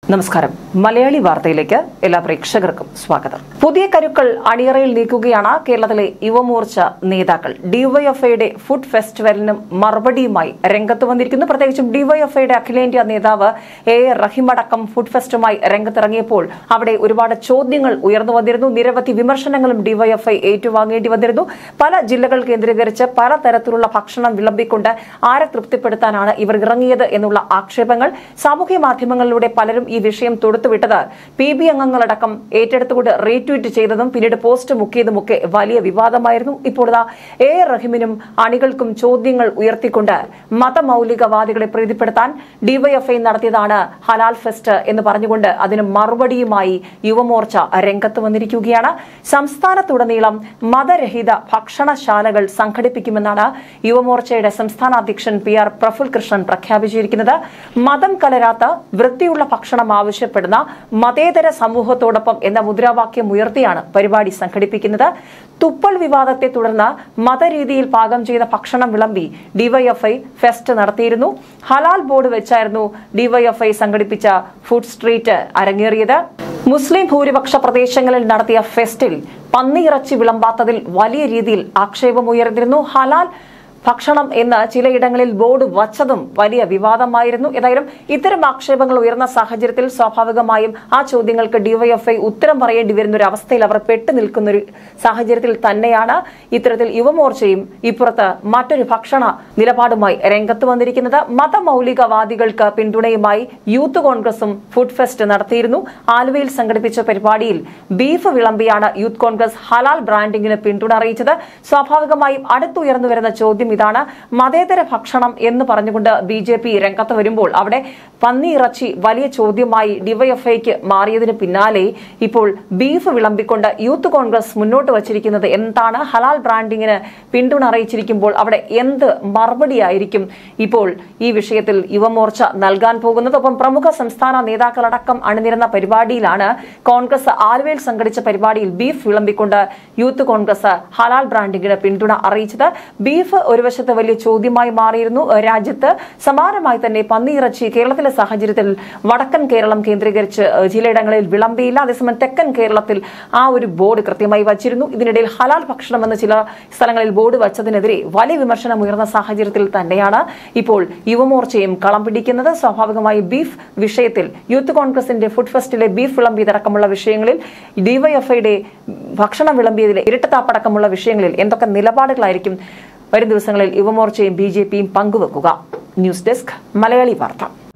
നമസ്കാരം മലയാളി വാർത്തയിലേക്ക് എല്ലാ പ്രേക്ഷകർക്കും സ്വാഗതം പുതിയ കരുക്കൾ അണിയറയിൽ നീക്കുകയാണ് കേരളത്തിലെ യുവമോർച്ച നേതാക്കൾ ഡിവൈഎഫ്ഐയുടെ ഫുഡ് ഫെസ്റ്റിവലിനും മറുപടിയുമായി രംഗത്ത് വന്നിരിക്കുന്നു പ്രത്യേകിച്ചും ഡിവൈഎഫ്ഐയുടെ അഖിലേന്ത്യാ നേതാവ് എ എ റഹീം അടക്കം ഫുഡ് ഫെസ്റ്റുമായി രംഗത്തിറങ്ങിയപ്പോൾ അവിടെ ഒരുപാട് ചോദ്യങ്ങൾ ഉയർന്നു വന്നിരുന്നു നിരവധി വിമർശനങ്ങളും ഡിവൈഎഫ്ഐ ഏറ്റുവാങ്ങേണ്ടി വന്നിരുന്നു പല ജില്ലകൾ കേന്ദ്രീകരിച്ച് പലതരത്തിലുള്ള ഭക്ഷണം വിളമ്പിക്കൊണ്ട് ആരെ തൃപ്തിപ്പെടുത്താനാണ് ഇവർ ഇറങ്ങിയത് എന്നുള്ള ആക്ഷേപങ്ങൾ സാമൂഹ്യ മാധ്യമങ്ങളിലൂടെ പലരും ഈ വിഷയം തൊടുത്തുവിട്ടത് പി ബി അംഗങ്ങളടക്കം ഏറ്റെടുത്തുകൊണ്ട് റീട്വീറ്റ് ചെയ്തതും പിന്നീട് പോസ്റ്റ് മുക്കിയതുമൊക്കെ വലിയ വിവാദമായിരുന്നു ഇപ്പോൾ ഇതാ എ എ റഹീമിനും അണികൾക്കും ചോദ്യങ്ങൾ ഉയർത്തിക്കൊണ്ട് മതമൌലികവാദികളെ പ്രീതിപ്പെടുത്താൻ ഡിവൈഎഫ്ഐ നടത്തിയതാണ് ഹലാൽ ഫെസ്റ്റ് എന്ന് പറഞ്ഞുകൊണ്ട് അതിന് മറുപടിയുമായി യുവമോർച്ച രംഗത്ത് വന്നിരിക്കുകയാണ് സംസ്ഥാനത്തുടനീളം മതരഹിത ഭക്ഷണശാലകൾ സംഘടിപ്പിക്കുമെന്നാണ് യുവമോർച്ചയുടെ സംസ്ഥാന അധ്യക്ഷൻ പി ആർ പ്രഫുൽ കൃഷ്ണൻ പ്രഖ്യാപിച്ചിരിക്കുന്നത് മതം കലരാത്ത വൃത്തിയുള്ള ഭക്ഷണം ആവശ്യപ്പെടുന്ന മതേതര സമൂഹത്തോടൊപ്പം എന്ന മുദ്രാവാക്യം ഉയർത്തിയാണ് പരിപാടി സംഘടിപ്പിക്കുന്നത് തുപ്പൽ വിവാദത്തെ തുടർന്ന് മതരീതിയിൽ പാകം ചെയ്ത ഭക്ഷണം വിളമ്പി ഡിവൈഎഫ്ഐ ഫെസ്റ്റ് നടത്തിയിരുന്നു ഹലാൽ ബോർഡ് വെച്ചായിരുന്നു ഡിവൈഎഫ്ഐ സംഘടിപ്പിച്ച ഫുഡ് സ്ട്രീറ്റ് അരങ്ങേറിയത് മുസ്ലിം ഭൂരിപക്ഷ പ്രദേശങ്ങളിൽ നടത്തിയ ഫെസ്റ്റിൽ പന്നിയിറച്ചി വിളമ്പാത്തതിൽ വലിയ രീതിയിൽ ആക്ഷേപമുയർന്നിരുന്നു ഹലാൽ ഭക്ഷണം എന്ന് ചിലയിടങ്ങളിൽ ബോർഡ് വച്ചതും വലിയ വിവാദമായിരുന്നു ഏതായാലും ഇത്തരം ആക്ഷേപങ്ങൾ ഉയർന്ന സാഹചര്യത്തിൽ സ്വാഭാവികമായും ആ ചോദ്യങ്ങൾക്ക് ഡിവൈഎഫ്ഐ ഉത്തരം പറയേണ്ടി വരുന്ന ഒരു അവസ്ഥയിൽ അവർ പെട്ടു നിൽക്കുന്ന ഒരു സാഹചര്യത്തിൽ തന്നെയാണ് ഇത്തരത്തിൽ യുവമോർച്ചയും ഇപ്പുറത്ത് മറ്റൊരു ഭക്ഷണ നിലപാടുമായി രംഗത്ത് വന്നിരിക്കുന്നത് മതമൌലികവാദികൾക്ക് പിന്തുണയുമായി യൂത്ത് കോൺഗ്രസും ഫുഡ് ഫെസ്റ്റ് നടത്തിയിരുന്നു ആലുവയിൽ സംഘടിപ്പിച്ച പരിപാടിയിൽ ബീഫ് വിളമ്പിയാണ് യൂത്ത് കോൺഗ്രസ് ഹലാൽ ബ്രാൻഡിംഗിന് പിന്തുണ അറിയിച്ചത് സ്വാഭാവികമായും അടുത്തുയർന്നു വരുന്ന ചോദ്യം ഇതാണ് മതേതര ഭക്ഷണം എന്ന് പറഞ്ഞുകൊണ്ട് ബി ജെ പി രംഗത്ത് വരുമ്പോൾ അവിടെ പന്നിയിറച്ചി വലിയ ചോദ്യമായി ഡിവൈഎഫ്ഐക്ക് മാറിയതിന് പിന്നാലെ ഇപ്പോൾ ബീഫ് വിളമ്പിക്കൊണ്ട് യൂത്ത് കോൺഗ്രസ് മുന്നോട്ട് വച്ചിരിക്കുന്നത് എന്താണ് ഹലാൽ ബ്രാൻഡിങ്ങിന് പിന്തുണ അറിയിച്ചിരിക്കുമ്പോൾ അവിടെ എന്ത് മറുപടിയായിരിക്കും ഇപ്പോൾ ഈ വിഷയത്തിൽ യുവമോർച്ച നൽകാൻ പോകുന്നത് ഒപ്പം പ്രമുഖ സംസ്ഥാന നേതാക്കളടക്കം അണിനിരുന്ന പരിപാടിയിലാണ് കോൺഗ്രസ് ആലുവയിൽ സംഘടിച്ച പരിപാടിയിൽ ബീഫ് വിളമ്പിക്കൊണ്ട് യൂത്ത് കോൺഗ്രസ് ഹലാൽ ബ്രാൻഡിങ്ങിന് പിന്തുണ അറിയിച്ചത് ബീഫ് ഒരു വശത്ത് വലിയ ചോദ്യമായി മാറിയിരുന്നു രാജ്യത്ത് സമാനമായി തന്നെ പന്നിയിറച്ചി കേരളത്തിലെ സാഹചര്യത്തിൽ വടക്കൻ കേരളം കേന്ദ്രീകരിച്ച് ചിലയിടങ്ങളിൽ വിളമ്പിയില്ല അതേസമയം തെക്കൻ കേരളത്തിൽ ആ ഒരു ബോർഡ് കൃത്യമായി വച്ചിരുന്നു ഇതിനിടയിൽ ഹലാൽ ഭക്ഷണം എന്ന് ചില സ്ഥലങ്ങളിൽ ബോർഡ് വച്ചതിനെതിരെ വലിയ വിമർശനം ഉയർന്ന സാഹചര്യത്തിൽ തന്നെയാണ് ഇപ്പോൾ യുവമോർച്ചയും കളം പിടിക്കുന്നത് സ്വാഭാവികമായി ബീഫ് വിഷയത്തിൽ യൂത്ത് കോൺഗ്രസിന്റെ ഫുഡ് ഫെസ്റ്റിലെ ബീഫ് വിളമ്പിയതടക്കമുള്ള വിഷയങ്ങളിൽ ഡിവൈഎഫ്ഐയുടെ ഭക്ഷണം വിളമ്പിയതിലെ ഇരട്ടത്താപ്പടക്കമുള്ള വിഷയങ്ങളിൽ എന്തൊക്കെ നിലപാടുകളായിരിക്കും വരും ദിവസങ്ങളിൽ യുവമോർച്ചയും ബി ജെ പിയും പങ്കുവെക്കുക ന്യൂസ് ഡെസ്ക് മലയാളി വാർത്ത